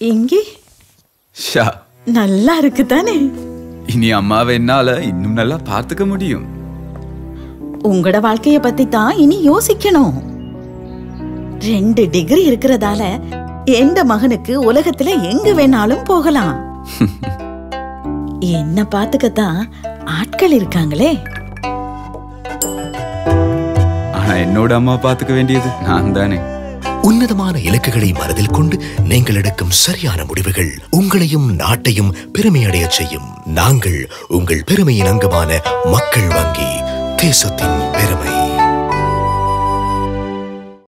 இங்கே ஷா நல்லா இருக்கு தானே இனி அம்மாவை என்னால இன்னும் நல்லா பார்த்துக்க முடியும் உங்களோட வாழ்க்கைய பத்தி தான் இனி யோசிக்கணும் ரெண்டு டிகிரி இருக்கிறதால எந்த மகனுக்கு உலகத்துல எங்க வேணாலும் போகலாம் என்ன பாத்துக்கத்தான் ஆட்கள் இருக்காங்களே ஆனா என்னோட அம்மா பார்த்துக்க வேண்டியது நான் தானே உன்னதமான இலக்குகளை மனதில் கொண்டு நீங்கள் எடுக்கும் சரியான முடிவுகள் உங்களையும் நாட்டையும் பெருமையடையச் செய்யும் நாங்கள் உங்கள் பெருமையின் அங்கமான மக்கள் வங்கி தேசத்தின் பெருமை